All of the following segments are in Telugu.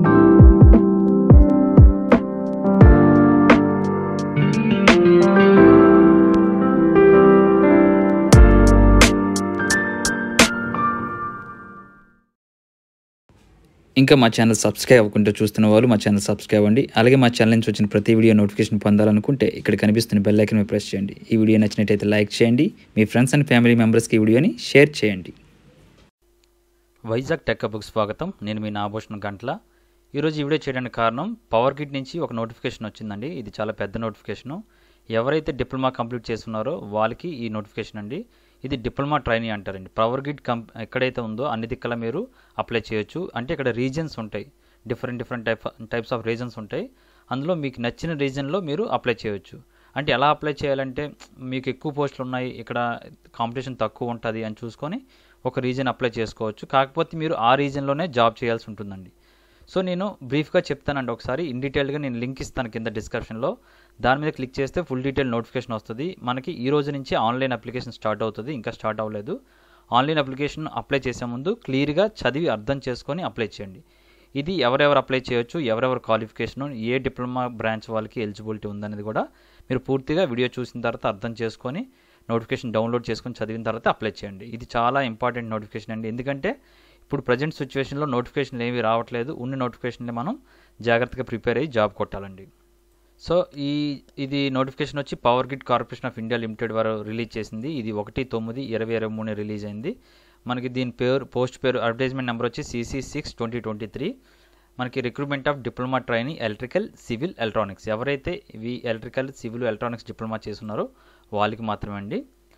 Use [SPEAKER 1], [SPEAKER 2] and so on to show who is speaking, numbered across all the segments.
[SPEAKER 1] ఇంకా మా ఛానల్ సబ్స్క్రైబ్ అవ్వకుంటే చూస్తున్న వాళ్ళు మా ఛానల్ సబ్స్క్రైబ్ అవ్వండి అలాగే మా ఛానల్ నుంచి వచ్చిన ప్రతి వీడియో నోటిఫికేషన్ పొందాలనుకుంటే ఇక్కడ కనిపిస్తున్న బెల్ ఐకన్ మీద ప్రెస్ చేయండి ఈ వీడియో నచ్చినట్టయితే లైక్ చేయండి మీ ఫ్రెండ్స్ అండ్ ఫ్యామిలీ మెంబర్స్కి ఈ వీడియోని షేర్ చేయండి వైజాగ్ టెక్ బుక్ స్వాగతం నేను మీ నాభూషణ్ గంటల ఈరోజు ఈ వీడియో చేయడానికి కారణం పవర్ గిట్ నుంచి ఒక నోటిఫికేషన్ వచ్చిందండి ఇది చాలా పెద్ద నోటిఫికేషను ఎవరైతే డిప్లొమా కంప్లీట్ చేస్తున్నారో వాళ్ళకి ఈ నోటిఫికేషన్ అండి ఇది డిప్లొమా ట్రైనింగ్ అంటారండి పవర్ గిట్ కంప్ ఎక్కడైతే ఉందో అన్ని దిక్కల మీరు అప్లై చేయొచ్చు అంటే ఇక్కడ రీజన్స్ ఉంటాయి different different type types of regions ఉంటాయి అందులో మీకు నచ్చిన రీజన్లో మీరు అప్లై చేయొచ్చు అంటే ఎలా అప్లై చేయాలంటే మీకు ఎక్కువ పోస్టులు ఉన్నాయి ఇక్కడ కాంపిటీషన్ తక్కువ ఉంటుంది అని చూసుకొని ఒక రీజన్ అప్లై చేసుకోవచ్చు కాకపోతే మీరు ఆ రీజన్లోనే జాబ్ చేయాల్సి ఉంటుందండి సో నేను బ్రీఫ్గా చెప్తానండి ఒకసారి ఇన్ డీటెయిల్గా నేను లింక్ ఇస్తాను కింద డిస్క్రిప్షన్లో దాని మీద క్లిక్ చేస్తే ఫుల్ డీటెయిల్ నోటిఫికేషన్ వస్తుంది మనకి ఈ రోజు నుంచి ఆన్లైన్ అప్లికేషన్ స్టార్ట్ అవుతుంది ఇంకా స్టార్ట్ అవ్వలేదు ఆన్లైన్ అప్లికేషన్ అప్లై చేసే ముందు క్లియర్గా చదివి అర్థం చేసుకొని అప్లై చేయండి ఇది ఎవరెవరు అప్లై చేయొచ్చు ఎవరెవరు క్వాలిఫికేషన్ ఏ డిప్లొమా బ్రాంచ్ వాళ్ళకి ఎలిజిబిలిటీ ఉందనేది కూడా మీరు పూర్తిగా వీడియో చూసిన తర్వాత అర్థం చేసుకొని నోటిఫికేషన్ డౌన్లోడ్ చేసుకొని చదివిన తర్వాత అప్లై చేయండి ఇది చాలా ఇంపార్టెంట్ నోటిఫికేషన్ అండి ఎందుకంటే ఇప్పుడు ప్రజెంట్ సిచ్యువేషన్లో నోటిఫికేషన్లు ఏమీ రావట్లేదు ఉన్న నోటిఫికేషన్లే మనం జాగ్రత్తగా ప్రిపేర్ అయ్యి జాబ్ కొట్టాలండి సో ఈ ఇది నోటిఫికేషన్ వచ్చి power grid corporation of India limited వారు రిలీజ్ చేసింది ఇది ఒకటి తొమ్మిది ఇరవై ఇరవై మూడు రిలీజ్ అయింది మనకి దీని పేరు పోస్ట్ పేరు అడ్వర్టైజ్మెంట్ నెంబర్ వచ్చి CC six twenty twenty three మనకి recruitment of diploma training electrical civil electronics ఎవరైతే ఇవి ఎలక్ట్రికల్ సివిల్ ఎలక్ట్రానిక్స్ డిప్లొమా చేస్తున్నారో వాళ్ళకి మాత్రమే అండి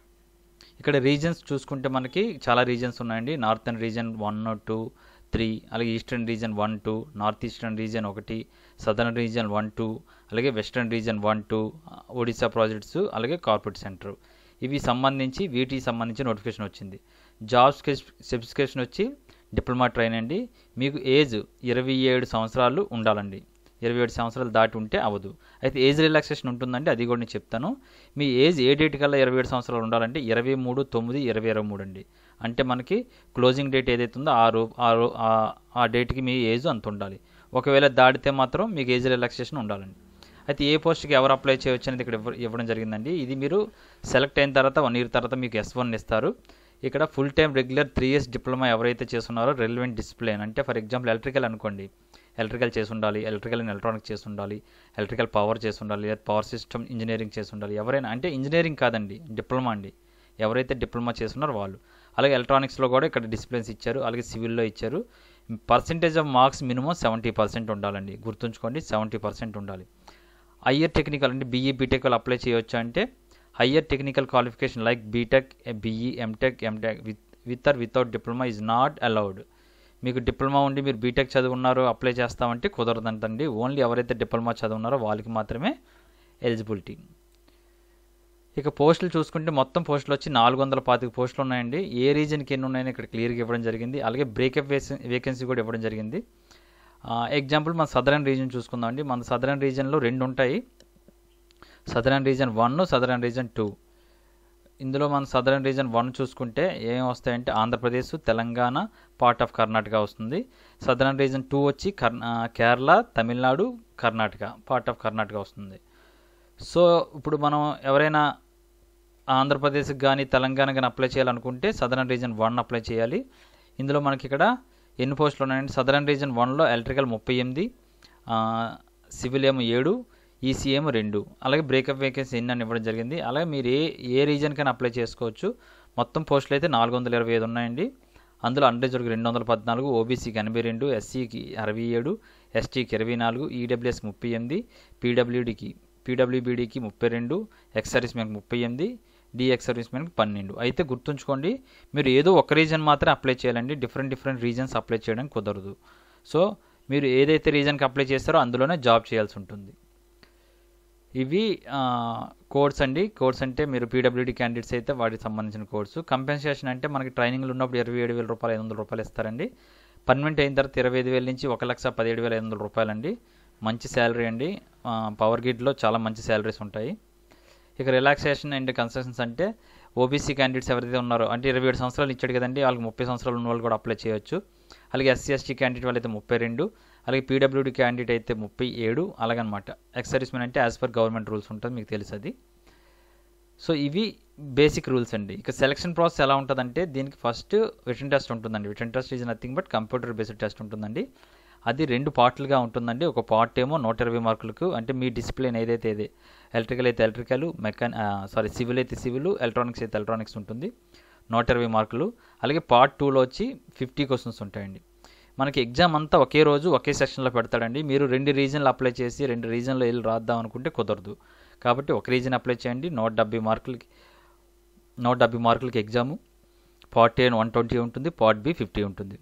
[SPEAKER 1] ఇక్కడ రీజన్స్ చూసుకుంటే మనకి చాలా రీజన్స్ ఉన్నాయండి northern region one two three అలాగే eastern region one two north eastern region ఒకటి సదర్న్ రీజన్ వన్ టూ అలాగే western region one two Odisha projects అలాగే కార్పొరేట్ సెంటర్ ఇవి సంబంధించి వీటికి సంబంధించి నోటిఫికేషన్ వచ్చింది జాబ్ స్పెసిఫికేషన్ వచ్చి డిప్లొమా ట్రైన్ అండి మీకు ఏజ్ ఇరవై ఏడు సంవత్సరాలు ఉండాలండి ఇరవై ఏడు సంవత్సరాలు దాటి ఉంటే అవ్వదు అయితే ఏజ్ రిలాక్సేషన్ ఉంటుందండి అది కూడా నేను చెప్తాను మీ ఏజ్ ఏ డేట్ కల్లా ఇరవై ఏడు సంవత్సరాలు ఉండాలంటే ఇరవై మూడు తొమ్మిది ఇరవై ఇరవై మూడు అండి అంటే మనకి క్లోజింగ్ డేట్ ఏదైతే ఉందో ఆ రో ఆ రో ఆ డేట్కి మీ ఏజ్ అంత ఉండాలి ఒకవేళ దాటితే మాత్రం మీకు ఏజ్ రిలాక్సేషన్ ఉండాలండి అయితే ఏ పోస్ట్కి ఎవరు అప్లై చేయొచ్చు అనేది ఇక్కడ ఇవ్వడం జరిగిందండి ఇది మీరు సెలెక్ట్ అయిన తర్వాత వన్ ఇయర్ తర్వాత మీకు ఎస్ వన్ ఇస్తారు ఇక్కడ full time regular three years diploma ఎవరైతే చేస్తున్నారో రెలివెంట్ డిసిప్లిన్ అంటే ఫర్ ఎగ్జాంపుల్ ఎలక్ట్రికల్ అనుకోండి ఎలక్ట్రికల్ చేసి ఉండాలి ఎలక్ట్రికల్ అండ్ ఎలక్ట్రానిక్ చేసి ఉండాలి ఎలక్ట్రికల్ పవర్ చేసి ఉండాలి లేదా పవర్ సిస్టమ్ ఇంజనీరింగ్ చేసి ఉండాలి ఎవరైనా అంటే ఇంజనీరింగ్ కాదండి డిప్లొమా అండి ఎవరైతే డిప్లొమా చేస్తున్నారో వాళ్ళు అలాగే ఎలక్ట్రానిక్స్లో కూడా ఇక్కడ డిసిప్లిన్స్ ఇచ్చారు అలాగే సివిల్లో ఇచ్చారు percentage of marks minimum seventy percent ఉండాలండి గుర్తుంచుకోండి సెవెంటీ పర్సెంట్ ఉండాలి హయ్యర్ టెక్నికల్ అంటే బీఈ బీటెక్ వాళ్ళు అప్లై చేయొచ్చు అంటే higher technical qualification like BTech BE MTech MTech with with or without diploma is not allowed మీకు డిప్లొమా ఉండి మీరు బీటెక్ చదువున్నారో అప్లై చేస్తామంటే కుదరదంటండి ఓన్లీ ఎవరైతే డిప్లొమా చదువున్నారో వాళ్ళకి మాత్రమే ఎలిజిబిలిటీ ఇక పోస్టులు చూసుకుంటే మొత్తం పోస్టులు వచ్చి నాలుగు వందల పాతిక పోస్టులు ఉన్నాయండి ఏ రీజన్కి ఎన్ని ఉన్నాయని ఇక్కడ క్లియర్గా ఇవ్వడం జరిగింది అలాగే బ్రేకప్ వేకెన్సీ కూడా ఇవ్వడం జరిగింది ఎగ్జాంపుల్ మన సదరన్ రీజన్ చూసుకుందామండి మన సదరన్ రీజన్లో రెండు ఉంటాయి southern region one southern region two ఇందులో మన సదరన్ రీజన్ వన్ చూసుకుంటే ఏం వస్తాయంటే ఆంధ్రప్రదేశ్ తెలంగాణ పార్ట్ ఆఫ్ కర్ణాటక వస్తుంది సదరన్ రీజన్ టూ వచ్చి కేరళ తమిళనాడు కర్ణాటక పార్ట్ ఆఫ్ కర్ణాటక వస్తుంది సో ఇప్పుడు మనం ఎవరైనా ఆంధ్రప్రదేశ్కి కానీ తెలంగాణ కానీ అప్లై చేయాలనుకుంటే సదరన్ రీజన్ వన్ అప్లై చేయాలి ఇందులో మనకి ఇక్కడ ఎన్ని పోస్టులు ఉన్నాయండి సదరన్ రీజన్ వన్లో ఎలక్ట్రికల్ ముప్పై ఎనిమిది సివిల్ ఏమో ఏడు ఈసీఎం రెండు అలాగే బ్రేకప్ వేకెన్సీ ఎన్ని అని ఇవ్వడం జరిగింది అలాగే మీరు ఏ ఏ రీజన్కైనా అప్లై చేసుకోవచ్చు మొత్తం పోస్టులు అయితే నాలుగు వందల ఇరవై ఐదు ఉన్నాయండి అందులో అండర్జర్కి రెండు వందల పద్నాలుగు ఓబీసీకి ఎనభై రెండు ఎస్సీకి అరవై ఏడు ఎస్టీకి ఇరవై నాలుగు ఈడబ్ల్యూఎస్ ముప్పై ఎనిమిది పీడబ్ల్యూడికి పీడబ్ల్యూబీడీకి ముప్పై రెండు ఎక్స్ సర్వీస్ మ్యాన్కి ముప్పై ఎనిమిది డిఎక్స్ సర్వీస్ మ్యాన్కి పన్నెండు అయితే గుర్తుంచుకోండి మీరు ఏదో ఒక రీజన్ మాత్రమే అప్లై చేయాలండి డిఫరెంట్ డిఫరెంట్ రీజన్స్ అప్లై చేయడానికి కుదరదు సో మీరు ఏదైతే రీజన్కి అప్లై చేస్తారో అందులోనే జాబ్ చేయాల్సి ఉంటుంది ఇవి కోడ్స్ అండి కోడ్స్ అంటే మీరు పీడబ్ల్యూడీ క్యాండిడేట్స్ అయితే వాటికి సంబంధించిన కోడ్స్ కంపెన్సేషన్ అంటే మనకి ట్రైనింగ్లో ఉన్నప్పుడు ఇరవై ఏడు వేల రూపాయలు ఐదు వందల రూపాయలు ఇస్తారండి పర్మనెంట్ అయిన తర్వాత ఇరవై ఐదు వేల నుంచి ఒక లక్ష పదిహేడు వేల ఐదు వందల రూపాయలండి మంచి శాలరీ అండి పవర్ గిడ్లో చాలా మంచి శాలరీస్ ఉంటాయి ఇక రిలాక్సేషన్ అండ్ కన్సెషన్స్ అంటే ఓబీసీ క్యాండిడేట్స్ ఎవరైతే ఉన్నారో అంటే ఇరవై ఏడు సంవత్సరాలు ఇచ్చాడు కదండి వాళ్ళకి ముప్పై సంవత్సరాలు ఉన్న వాళ్ళు కూడా అప్లై చేయొచ్చు అలాగే ఎస్సీ ఎస్టీ క్యాండిడేట్ వాళ్ళైతే ముప్పై రెండు అలాగే పీడబ్ల్యూడీ క్యాండిడేట్ అయితే ముప్పై ఏడు అలాగనమాట ఎక్స్ సర్వీస్మెన్ అంటే యాజ్ పర్ గవర్నమెంట్ రూల్స్ ఉంటుంది మీకు తెలుసు అది సో ఇవి బేసిక్ రూల్స్ అండి ఇక సెలక్షన్ ప్రాసెస్ ఎలా ఉంటుందంటే దీనికి ఫస్ట్ రిటర్న్ టెస్ట్ ఉంటుందండి written test is nothing but computer based test ఉంటుందండి అది రెండు పార్ట్లుగా ఉంటుందండి ఒక పార్ట్ ఏమో నూట ఇరవై మార్కులకు అంటే మీ డిసిప్లిన్ ఏదైతే ఏదే ఎలక్ట్రికల్ అయితే ఎలక్ట్రికల్ మెకాన్ సారీ సివిల్ అయితే సివిల్ ఎలక్ట్రానిక్స్ అయితే ఎలక్ట్రానిక్స్ ఉంటుంది నూట ఇరవై మార్కులు అలాగే పార్ట్ టూలో వచ్చి ఫిఫ్టీ క్వశ్చన్స్ ఉంటాయండి మనకి ఎగ్జామ్ అంతా ఒకే రోజు ఒకే సెక్షన్లో పెడతాడండి మీరు రెండు రీజన్లు అప్లై చేసి రెండు రీజన్లో వెళ్ళి రాద్దాం అనుకుంటే కుదరదు కాబట్టి ఒక రీజన్ అప్లై చేయండి నూట డెబ్బై మార్కులకి నూట డెబ్బై మార్కులకి exam part A one twenty ఉంటుంది పార్ట్ బి ఫిఫ్టీ ఉంటుంది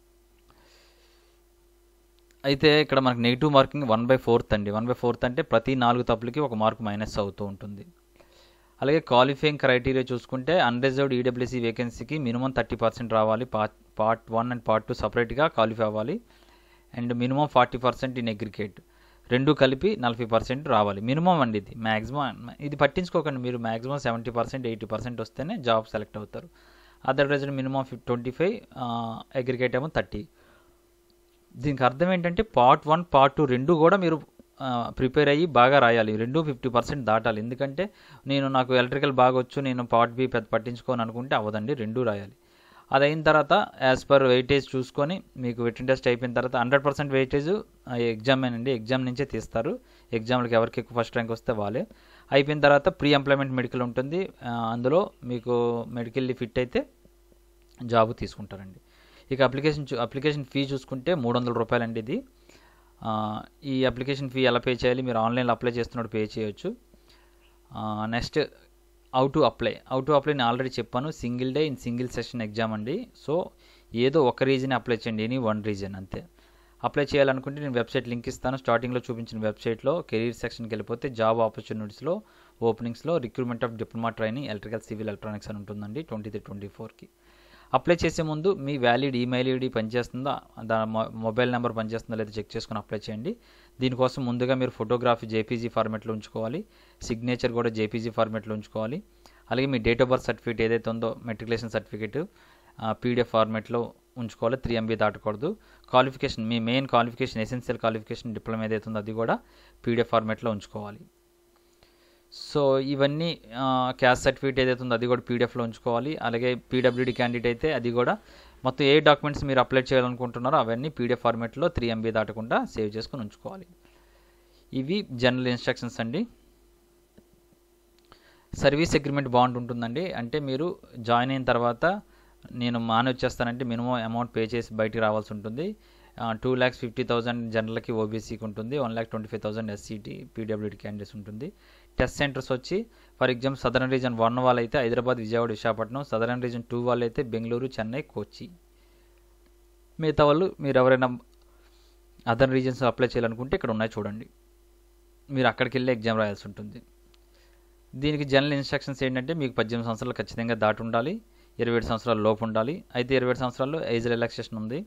[SPEAKER 1] అయితే ఇక్కడ మనకి negative marking one by fourth అండి వన్ బై ఫోర్త్ అంటే ప్రతి నాలుగు తప్పులకి ఒక మార్క్ మైనస్ అవుతూ ఉంటుంది అలాగే క్వాలిఫైయింగ్ క్రైటీరియా చూసుకుంటే అన్రిజర్వ్డ్ ఈడబ్ల్యూసీ వేకెన్సీకి మినిమం థర్టీ పర్సెంట్ రావాలి part part one and part two సపరేట్గా క్వాలిఫై అవ్వాలి and minimum forty percent in aggregate రెండు కలిపి నలభై పర్సెంట్ రావాలి మినిమం అండి ఇది మ్యాక్సిమం ఇది పట్టించుకోకండి మీరు maximum seventy percent eighty percent వస్తేనే జాబ్ సెలెక్ట్ అవుతారు అదర్వైజ్ మినిమం ఫిఫ్ ట్వంటీ ఫైవ్ అగ్రిగేట్ ఏమో థర్టీ దీనికి అర్థం ఏంటంటే పార్ట్ వన్ పార్ట్ టూ రెండు కూడా మీరు ప్రిపేర్ అయ్యి బాగా రాయాలి రెండు ఫిఫ్టీ పర్సెంట్ దాటాలి ఎందుకంటే నేను నాకు ఎలక్ట్రికల్ బాగా వచ్చు నేను పార్ట్ బి పెద్ద పట్టించుకోని అనుకుంటే అవ్వదండి రెండు రాయాలి అది అయిన తర్వాత యాజ్ పర్ వెయిటేజ్ చూసుకొని మీకు రిటర్న్ టెస్ట్ అయిపోయిన తర్వాత హండ్రెడ్ పర్సెంట్ వెయిటేజ్ ఎగ్జామేనండి ఎగ్జామ్ నుంచే తీస్తారు ఎగ్జామ్లకి ఎవరికి ఎక్కువ ఫస్ట్ ర్యాంక్ వస్తే వాళ్ళే అయిపోయిన తర్వాత ప్రీ ఎంప్లాయ్మెంట్ మెడికల్ ఉంటుంది అందులో మీకు మెడికల్లీ ఫిట్ అయితే జాబ్ తీసుకుంటారండి ఇక అప్లికేషన్ అప్లికేషన్ ఫీ చూసుకుంటే మూడు వందల రూపాయలండి ఇది ఈ అప్లికేషన్ ఫీ ఎలా పే చేయాలి మీరు ఆన్లైన్లో అప్లై చేస్తున్నప్పుడు పే చేయొచ్చు next how to apply how to apply నేను ఆల్రెడీ చెప్పాను single day in single session exam అండి సో ఏదో ఒక రీజన్ అప్లై చేయండి ఎనీ వన్ రీజన్ అంతే అప్లై చేయాలనుకుంటే నేను వెబ్సైట్ లింక్ ఇస్తాను స్టార్టింగ్లో చూపించిన వెబ్సైట్లో కెరీర్ సెక్షన్కి వెళ్ళిపోతే జాబ్ ఆపర్చునిటీస్లో ఓపెనింగ్స్లో recruitment of diploma training electrical civil electronics అని ఉంటుందండి ట్వంటీ త్రీ ట్వంటీ ఫోర్కి అప్లై చేసే ముందు మీ వ్యాలిడ్ ఈమెయిల్ ఐడి పనిచేస్తుందా దాని మొబైల్ నెంబర్ పనిచేస్తుందా లేదా చెక్ చేసుకుని అప్లై చేయండి దీనికోసం ముందుగా మీరు ఫోటోగ్రఫీ జేపీజీ ఫార్మేట్లో ఉంచుకోవాలి సిగ్నేచర్ కూడా జేపీజీ ఫార్మేట్లో ఉంచుకోవాలి అలాగే మీ డేట్ ఆఫ్ బర్త్ సర్టిఫికేట్ ఏదైతే ఉందో మెట్రికులేషన్ సర్టిఫికేట్ పీడిఎఫ్ ఫార్మేట్లో ఉంచుకోవాలి త్రీ ఎంబీ దాటకూడదు క్వాలిఫికేషన్ మీ main qualification essential qualification diploma ఏదైతే ఉందో అది కూడా పీడిఎఫ్ ఫార్మేట్లో ఉంచుకోవాలి సో ఇవన్నీ క్యాస్ట్ సర్టిఫికేట్ ఏదైతే ఉందో అది కూడా పీడిఎఫ్లో ఉంచుకోవాలి అలాగే పీడబ్ల్యూడి క్యాండిడేట్ అయితే అది కూడా మొత్తం ఏ డాక్యుమెంట్స్ మీరు అప్లై చేయాలనుకుంటున్నారో అవన్నీ పీడిఎఫ్ ఫార్మేట్లో త్రీ ఎంబీ దాటకుండా సేవ్ చేసుకొని ఉంచుకోవాలి ఇవి జనరల్ ఇన్స్ట్రక్షన్స్ అండి సర్వీస్ అగ్రిమెంట్ బాండ్ ఉంటుందండి అంటే మీరు జాయిన్ అయిన తర్వాత నేను మాని వచ్చేస్తానంటే మినిమం అమౌంట్ పే చేసి బయటికి రావాల్సి ఉంటుంది టూ ల్యాక్స్ ఫిఫ్టీ థౌసండ్ జనరల్కి ఓబీసీకి ఉంటుంది one lakh twenty five thousand SC ST PWD candidates ఉంటుంది టెస్ట్ సెంటర్స్ వచ్చి for example southern region one వాళ్ళు అయితే Hyderabad Vijayawada Visakhapatnam southern region two వాళ్ళు అయితే బెంగళూరు చెన్నై కోచి మిగతా వాళ్ళు మీరు ఎవరైనా అదర్ రీజన్స్ అప్లై చేయాలనుకుంటే ఇక్కడ ఉన్నాయి చూడండి మీరు అక్కడికి వెళ్ళి ఎగ్జామ్ రాయాల్సి ఉంటుంది దీనికి జనరల్ ఇన్స్ట్రక్షన్స్ ఏంటంటే మీకు పద్దెనిమిది సంవత్సరాలు ఖచ్చితంగా దాటి ఉండాలి ఇరవై ఏడు సంవత్సరాల లోపు ఉండాలి అయితే ఇరవై ఏడు సంవత్సరాల్లో ఏజ్ రిలాక్సేషన్ ఉంది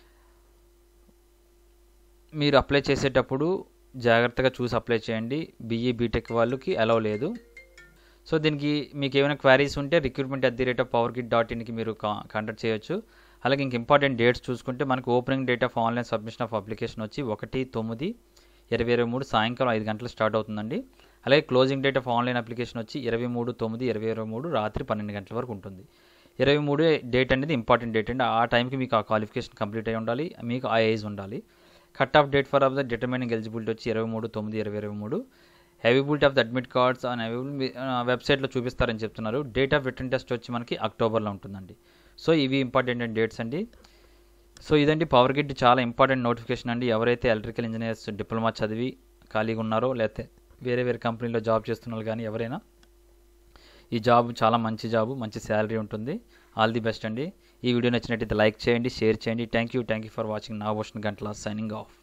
[SPEAKER 1] మీరు అప్లై చేసేటప్పుడు జాగ్రత్తగా చూసి అప్లై చేయండి బీఈ బీటెక్ వాళ్ళకి అలవ్ లేదు సో దీనికి మీకు ఏమైనా క్వారీస్ ఉంటే recruitment at the rate of power kit dot ఇన్కి మీరు కాంటాక్ట్ చేయొచ్చు అలాగే ఇంక ఇంపార్టెంట్ డేట్స్ చూసుకుంటే మనకు opening date of online submission of application వచ్చి ఒకటి తొమ్మిది ఇరవై ఇరవై మూడు సాయంకాలం ఐదు గంటలు స్టార్ట్ అవుతుందండి అలాగే closing date of online application వచ్చి ఇరవై మూడు తొమ్మిది ఇరవై ఇరవై మూడు రాత్రి పన్నెండు గంటల వరకు ఉంటుంది ఇరవై మూడు డేట్ అనేది ఇంపార్టెంట్ డేట్ అండి ఆ టైంకి మీకు ఆ క్వాలిఫికేషన్ కంప్లీట్ అయి ఉండాలి మీకు ఆ ఏజ్ ఉండాలి cut off date for of the determining eligibility వచ్చి ఇరవై మూడు తొమ్మిది ఇరవై ఇరవై మూడు availability of the admit cards and available వెబ్సైట్లో చూపిస్తారని చెప్తున్నారు డేట్ ఆఫ్ రిటర్న్ టెస్ట్ వచ్చి మనకి అక్టోబర్లో ఉంటుందండి సో ఇవి ఇంపార్టెంట్ డేట్స్ అండి సో ఇదండి పవర్ గిడ్ చాలా ఇంపార్టెంట్ నోటిఫికేషన్ అండి ఎవరైతే ఎలక్ట్రికల్ ఇంజనీర్స్ డిప్లొమా చదివి ఖాళీగా ఉన్నారో లేకపోతే వేరే వేరే కంపెనీలో జాబ్ చేస్తున్నారు కానీ ఎవరైనా ఈ జాబ్ చాలా మంచి జాబ్ మంచి శాలరీ ఉంటుంది ఆల్ ది బెస్ట్ అండి ఈ వీడియో నచ్చినట్టయితే లైక్ చేయండి షేర్ చేయండి thank you thank you for watching నా ఓషన్ గంటల సైనింగ్ ఆఫ్